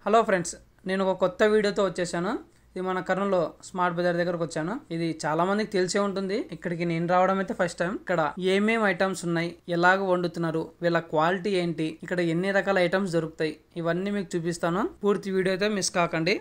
hello friends నేను ఒక కొత్త వీడియోతో వచ్చేసాను ఇది మన కర్నూలులో స్మార్ట్ బజార్ దగ్గరకు వచ్చాను ఇది చాలా మందికి తెలిసే ఉంటుంది ఇక్కడికి నేను రావడం అయితే ఫస్ట్ టైం ఇక్కడ ఏమేం ఐటమ్స్ ఉన్నాయి ఎలాగ వండుతున్నారు వీళ్ళ క్వాలిటీ ఏంటి ఇక్కడ ఎన్ని రకాల ఐటమ్స్ దొరుకుతాయి ఇవన్నీ మీకు చూపిస్తాను పూర్తి వీడియో అయితే మిస్ కాకండి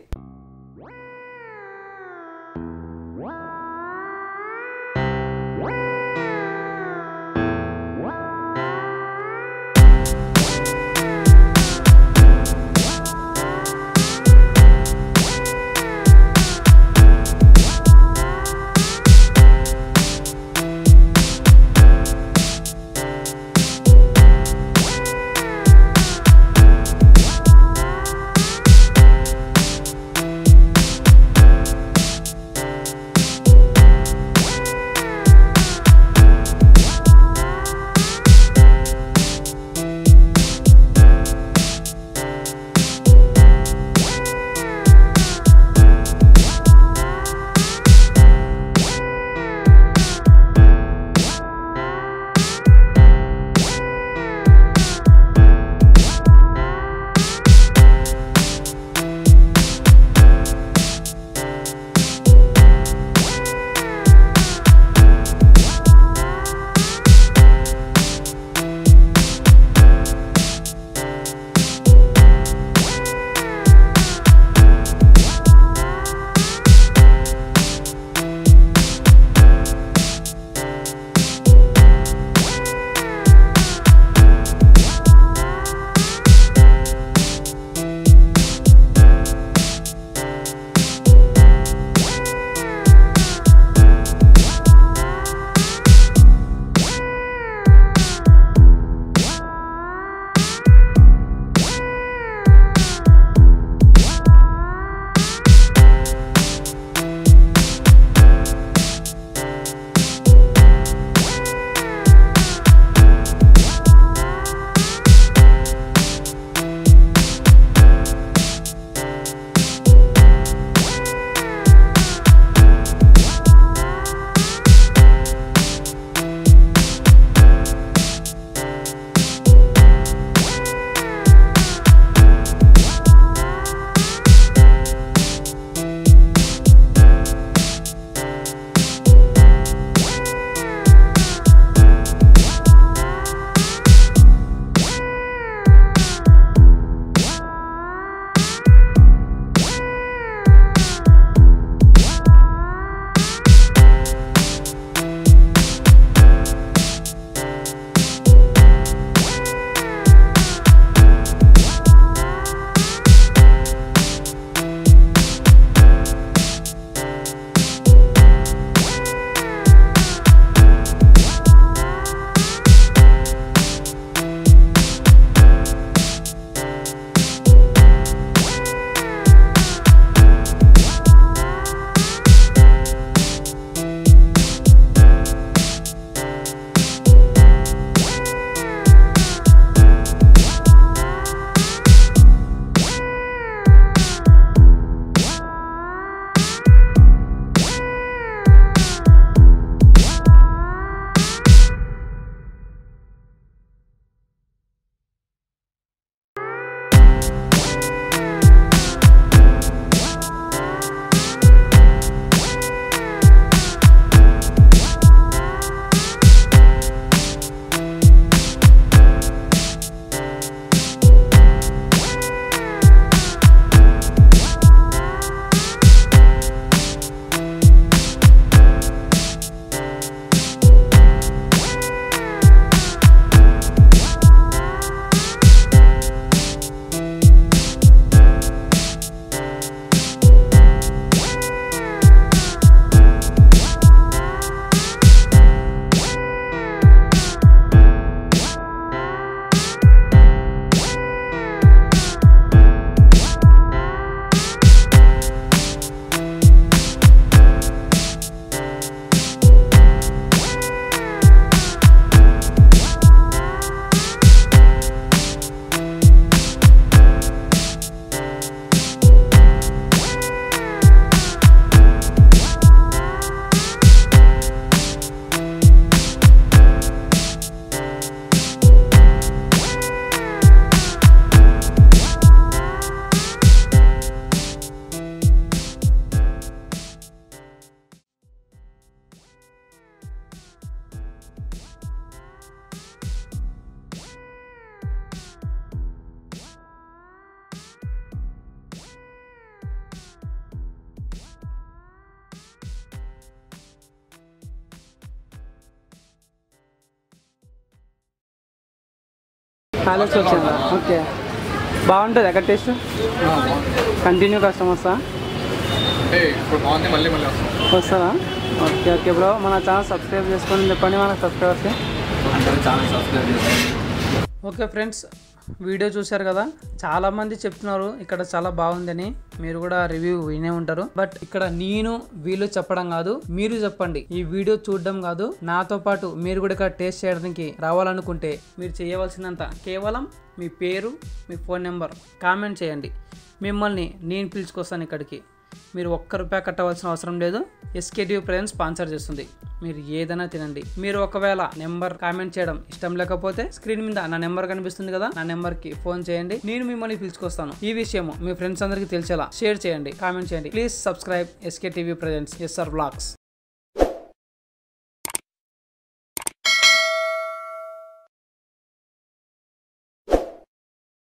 ప్యాలెస్ వచ్చిందా ఓకే బాగుంటుంది ఎక్కడ టేస్ట్ కంటిన్యూ కస్టమర్సా అంటే ఇప్పుడు బాగుంది మళ్ళీ మళ్ళీ వస్తాం వస్తారా ఓకే ఓకే బ్రో మన ఛానల్ సబ్స్క్రైబ్ చేసుకొని చెప్పండి మన సబ్స్క్రైబర్స్ అందరూ ఛానల్ సబ్స్క్రైబ్ చేసుకోండి ఓకే ఫ్రెండ్స్ వీడియో చూశారు కదా చాలా మంది చెప్తున్నారు ఇక్కడ చాలా బాగుందని మీరు కూడా రివ్యూ వినే ఉంటారు బట్ ఇక్కడ నేను వీళ్ళు చెప్పడం కాదు మీరు చెప్పండి ఈ వీడియో చూడడం కాదు నాతో పాటు మీరు కూడా ఇక్కడ టేస్ట్ చేయడానికి రావాలనుకుంటే మీరు చేయవలసినంత కేవలం మీ పేరు మీ ఫోన్ నెంబర్ కామెంట్ చేయండి మిమ్మల్ని నేను పిలుచుకొస్తాను ఇక్కడికి మీరు ఒక్క రూపాయి కట్టవలసిన అవసరం లేదు ఎస్కేటివ్ ప్రైజ్ స్పాన్సర్ చేస్తుంది మీరు ఏదైనా తినండి మీరు ఒకవేళ నెంబర్ కామెంట్ చేయడం ఇష్టం లేకపోతే స్క్రీన్ మీద నా నెంబర్ కనిపిస్తుంది కదా నా నెంబర్ కి ఫోన్ చేయండి నేను మిమ్మల్ని పిలుచుకొస్తాను ఈ విషయం మీ ఫ్రెండ్స్ అందరికీ తెలిసేలా షేర్ చేయండి కామెంట్ చేయండి please subscribe SK TV presents SR blogs